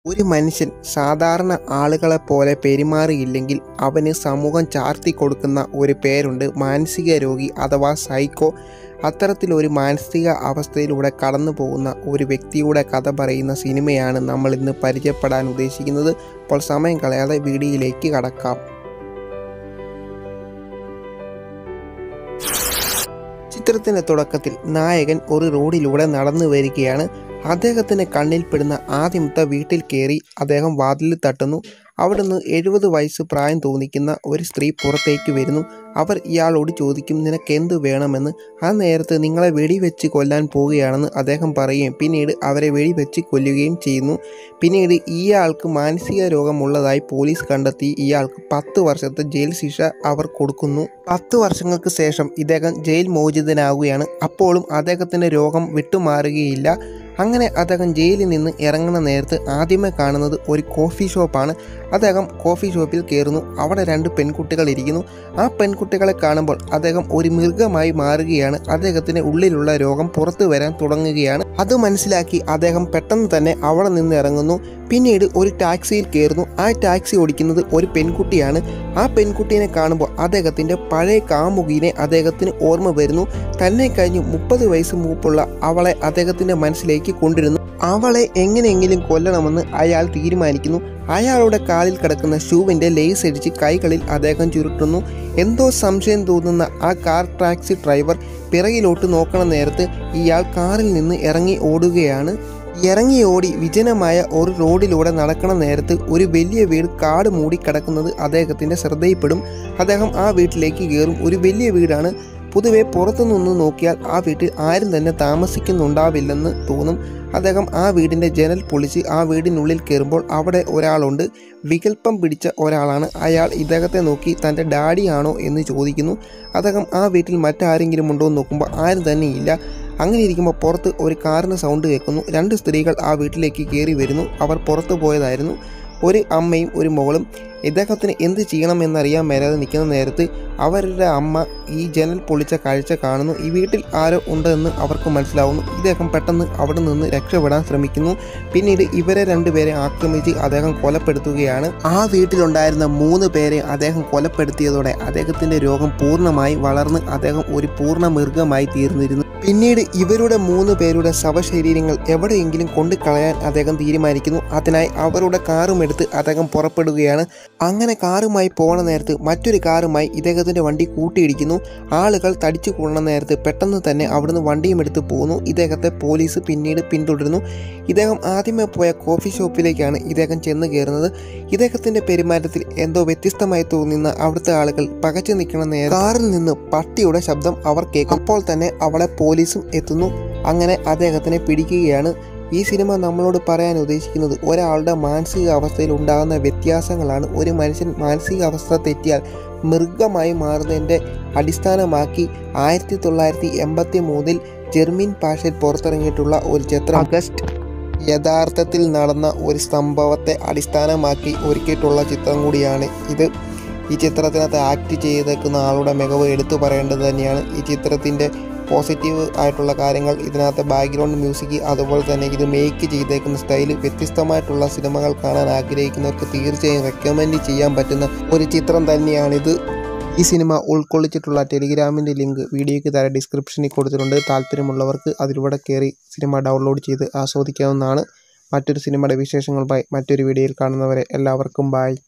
ഒരു മനുഷ്യൻ സാധാരണ ആളുകളെപ്പോലെ പെരുമാറിയില്ലെങ്കിൽ അവന് സമൂഹം ചാർത്തി കൊടുക്കുന്ന ഒരു പേരുണ്ട് മാനസിക രോഗി അഥവാ സൈക്കോ അത്തരത്തിലൊരു മാനസിക അവസ്ഥയിലൂടെ കടന്നു പോകുന്ന ഒരു വ്യക്തിയുടെ കഥ പറയുന്ന സിനിമയാണ് നമ്മൾ ഇന്ന് പരിചയപ്പെടാൻ ഉദ്ദേശിക്കുന്നത് അപ്പോൾ സമയം കളയാതെ വീഡിയോയിലേക്ക് കടക്കാം ചിത്രത്തിൻ്റെ തുടക്കത്തിൽ നായകൻ ഒരു റോഡിലൂടെ നടന്നു വരികയാണ് അദ്ദേഹത്തിന് കണ്ണിൽപ്പെടുന്ന ആദ്യത്തെ വീട്ടിൽ കയറി അദ്ദേഹം വാതിലിൽ തട്ടുന്നു അവിടുന്ന് എഴുപത് വയസ്സ് പ്രായം തോന്നിക്കുന്ന ഒരു സ്ത്രീ പുറത്തേക്ക് വരുന്നു അവർ ഇയാളോട് ചോദിക്കും നിനക്ക് എന്ത് വേണമെന്ന് ആ നേരത്ത് നിങ്ങളെ വെടിവെച്ച് കൊല്ലാൻ പോവുകയാണെന്ന് അദ്ദേഹം പറയുകയും പിന്നീട് അവരെ വെടിവെച്ച് കൊല്ലുകയും ചെയ്യുന്നു പിന്നീട് ഇയാൾക്ക് മാനസിക രോഗമുള്ളതായി പോലീസ് കണ്ടെത്തി ഇയാൾക്ക് പത്ത് വർഷത്തെ ജയിൽ ശിക്ഷ അവർ കൊടുക്കുന്നു പത്ത് വർഷങ്ങൾക്ക് ശേഷം ഇദ്ദേഹം ജയിൽ മോചിതനാവുകയാണ് അപ്പോഴും അദ്ദേഹത്തിൻ്റെ രോഗം വിട്ടുമാറുകയില്ല അങ്ങനെ അദ്ദേഹം ജയിലിൽ നിന്ന് ഇറങ്ങുന്ന നേരത്ത് ആദ്യമേ കാണുന്നത് ഒരു കോഫി ഷോപ്പാണ് അദ്ദേഹം കോഫി ഷോപ്പിൽ കയറുന്നു അവിടെ രണ്ട് പെൺകുട്ടികൾ ഇരിക്കുന്നു ആ പെൺകുട്ടികളെ കാണുമ്പോൾ അദ്ദേഹം ഒരു മൃഗമായി മാറുകയാണ് അദ്ദേഹത്തിന് ഉള്ളിലുള്ള രോഗം പുറത്തു വരാൻ തുടങ്ങുകയാണ് അത് മനസ്സിലാക്കി അദ്ദേഹം പെട്ടെന്ന് തന്നെ അവിടെ നിന്ന് ഇറങ്ങുന്നു പിന്നീട് ഒരു ടാക്സിയിൽ കയറുന്നു ആ ടാക്സി ഓടിക്കുന്നത് ഒരു പെൺകുട്ടിയാണ് ആ പെൺകുട്ടീനെ കാണുമ്പോൾ അദ്ദേഹത്തിൻ്റെ പഴയ കാമുകീനെ അദ്ദേഹത്തിന് ഓർമ്മ വരുന്നു തന്നെ കഴിഞ്ഞ് മുപ്പത് വയസ്സ് മൂപ്പുള്ള അവളെ അദ്ദേഹത്തിൻ്റെ മനസ്സിലേക്ക് കൊണ്ടിരുന്നു അവളെ എങ്ങനെയെങ്കിലും കൊല്ലണമെന്ന് അയാൾ തീരുമാനിക്കുന്നു അയാളുടെ കാലിൽ കിടക്കുന്ന ഷൂവിൻ്റെ ലേസ് അടിച്ച് കൈകളിൽ അദ്ദേഹം ചുരുട്ടുന്നു എന്തോ സംശയം തോന്നുന്ന ആ കാർ ടാക്സി ഡ്രൈവർ പിറകിലോട്ട് നോക്കണ നേരത്ത് ഇയാൾ കാറിൽ നിന്ന് ഇറങ്ങി ഓടുകയാണ് ഇറങ്ങി ഓടി വിജനമായ ഒരു റോഡിലൂടെ നടക്കണ നേരത്ത് ഒരു വലിയ വീട് കാട് മൂടി കിടക്കുന്നത് അദ്ദേഹത്തിൻ്റെ ശ്രദ്ധയിൽപ്പെടും അദ്ദേഹം ആ വീട്ടിലേക്ക് കയറും ഒരു വലിയ വീടാണ് പൊതുവെ പുറത്തു നിന്ന് നോക്കിയാൽ ആ വീട്ടിൽ ആരും തന്നെ താമസിക്കുന്നുണ്ടാവില്ലെന്ന് തോന്നും അദ്ദേഹം ആ വീടിൻ്റെ ജനൽ പൊളിച്ച് ആ വീടിനുള്ളിൽ കയറുമ്പോൾ അവിടെ ഒരാളുണ്ട് വികല്പം പിടിച്ച ഒരാളാണ് അയാൾ ഇദ്ദേഹത്തെ നോക്കി തൻ്റെ ഡാഡിയാണോ എന്ന് ചോദിക്കുന്നു അദ്ദേഹം ആ വീട്ടിൽ മറ്റാരെങ്കിലും ഉണ്ടോ എന്ന് നോക്കുമ്പോൾ ആരും തന്നെ ഇല്ല അങ്ങനെ ഇരിക്കുമ്പോൾ പുറത്ത് ഒരു കാറിന് സൗണ്ട് കേൾക്കുന്നു രണ്ട് സ്ത്രീകൾ ആ വീട്ടിലേക്ക് കയറി വരുന്നു അവർ പുറത്തു പോയതായിരുന്നു ഒരു അമ്മയും ഒരു മകളും ഇദ്ദേഹത്തിന് എന്ത് ചെയ്യണമെന്നറിയാൻ മേലാതെ നിൽക്കുന്ന നേരത്ത് അവരുടെ അമ്മ ഈ ജനൽ പൊളിച്ച കാഴ്ച കാണുന്നു ഈ വീട്ടിൽ ആരോ ഉണ്ടെന്ന് അവർക്ക് മനസ്സിലാവുന്നു ഇദ്ദേഹം പെട്ടെന്ന് അവിടെ നിന്ന് രക്ഷപ്പെടാൻ ശ്രമിക്കുന്നു പിന്നീട് ഇവരെ രണ്ടുപേരെ ആക്രമിച്ച് അദ്ദേഹം കൊലപ്പെടുത്തുകയാണ് ആ വീട്ടിലുണ്ടായിരുന്ന മൂന്ന് പേരെ അദ്ദേഹം കൊലപ്പെടുത്തിയതോടെ അദ്ദേഹത്തിൻ്റെ രോഗം പൂർണ്ണമായി വളർന്ന് അദ്ദേഹം ഒരു പൂർണ്ണ മൃഗമായി തീർന്നിരുന്നു പിന്നീട് ഇവരുടെ മൂന്ന് പേരുടെ ശവശരീരങ്ങൾ എവിടെയെങ്കിലും കൊണ്ടു കളയാൻ അദ്ദേഹം തീരുമാനിക്കുന്നു അതിനായി അവരുടെ കാറും എടുത്ത് അദ്ദേഹം പുറപ്പെടുകയാണ് അങ്ങനെ കാറുമായി പോണ നേരത്ത് മറ്റൊരു കാറുമായി ഇദ്ദേഹത്തിൻ്റെ വണ്ടി കൂട്ടിയിടിക്കുന്നു ആളുകൾ തടിച്ചു കൊള്ളുന്ന നേരത്ത് പെട്ടെന്ന് തന്നെ അവിടുന്ന് വണ്ടിയും എടുത്ത് പോകുന്നു ഇദ്ദേഹത്തെ പോലീസ് പിന്നീട് പിന്തുടരുന്നു ഇദ്ദേഹം ആദ്യമേ പോയ കോഫി ഷോപ്പിലേക്കാണ് ഇദ്ദേഹം ചെന്ന് കയറുന്നത് ഇദ്ദേഹത്തിൻ്റെ പെരുമാറ്റത്തിൽ എന്തോ വ്യത്യസ്തമായി തോന്നുന്ന അവിടുത്തെ ആളുകൾ പകച്ചു നിൽക്കുന്ന നേരം കാറിൽ നിന്ന് പട്ടിയുടെ ശബ്ദം അവർ കേൾക്കും അപ്പോൾ തന്നെ അവളെ പോലീസും എത്തുന്നു അങ്ങനെ അദ്ദേഹത്തിനെ പിടിക്കുകയാണ് ഈ സിനിമ നമ്മളോട് പറയാൻ ഉദ്ദേശിക്കുന്നത് ഒരാളുടെ മാനസിക അവസ്ഥയിൽ ഉണ്ടാകുന്ന വ്യത്യാസങ്ങളാണ് ഒരു മനുഷ്യൻ മാനസിക അവസ്ഥ തെറ്റിയാൽ മൃഗമായി മാറുന്നതിൻ്റെ അടിസ്ഥാനമാക്കി ആയിരത്തി തൊള്ളായിരത്തി എൺപത്തി മൂന്നിൽ ജർമ്മൻ ഭാഷയിൽ പുറത്തിറങ്ങിയിട്ടുള്ള ഒരു ചിത്രം അഗസ്റ്റ് യഥാർത്ഥത്തിൽ നടന്ന ഒരു സംഭവത്തെ അടിസ്ഥാനമാക്കി ഒരുക്കിയിട്ടുള്ള ചിത്രം കൂടിയാണ് ഇത് ഈ ചിത്രത്തിനകത്ത് ആക്ട് ചെയ്തേക്കുന്ന ആളുടെ മികവ് എടുത്തു പറയേണ്ടത് തന്നെയാണ് ഈ ചിത്രത്തിൻ്റെ പോസിറ്റീവ് ആയിട്ടുള്ള കാര്യങ്ങൾ ഇതിനകത്ത് ബാക്ക്ഗ്രൗണ്ട് മ്യൂസിക് അതുപോലെ തന്നെ ഇത് മേക്ക് ചെയ്തേക്കുന്ന സ്റ്റൈൽ വ്യത്യസ്തമായിട്ടുള്ള സിനിമകൾ കാണാൻ ആഗ്രഹിക്കുന്നവർക്ക് തീർച്ചയായും റെക്കമെൻഡ് ചെയ്യാൻ പറ്റുന്ന ഒരു ചിത്രം തന്നെയാണിത് ഈ സിനിമ ഉൾക്കൊള്ളിച്ചിട്ടുള്ള ടെലിഗ്രാമിൻ്റെ ലിങ്ക് വീഡിയോയ്ക്ക് താഴെ ഡിസ്ക്രിപ്ഷനിൽ കൊടുത്തിട്ടുണ്ട് താല്പര്യമുള്ളവർക്ക് അതിലൂടെ കയറി സിനിമ ഡൗൺലോഡ് ചെയ്ത് ആസ്വദിക്കാവുന്നതാണ് മറ്റൊരു സിനിമയുടെ വിശേഷങ്ങളുമായി മറ്റൊരു വീഡിയോയിൽ കാണുന്നവരെ എല്ലാവർക്കും ബായ്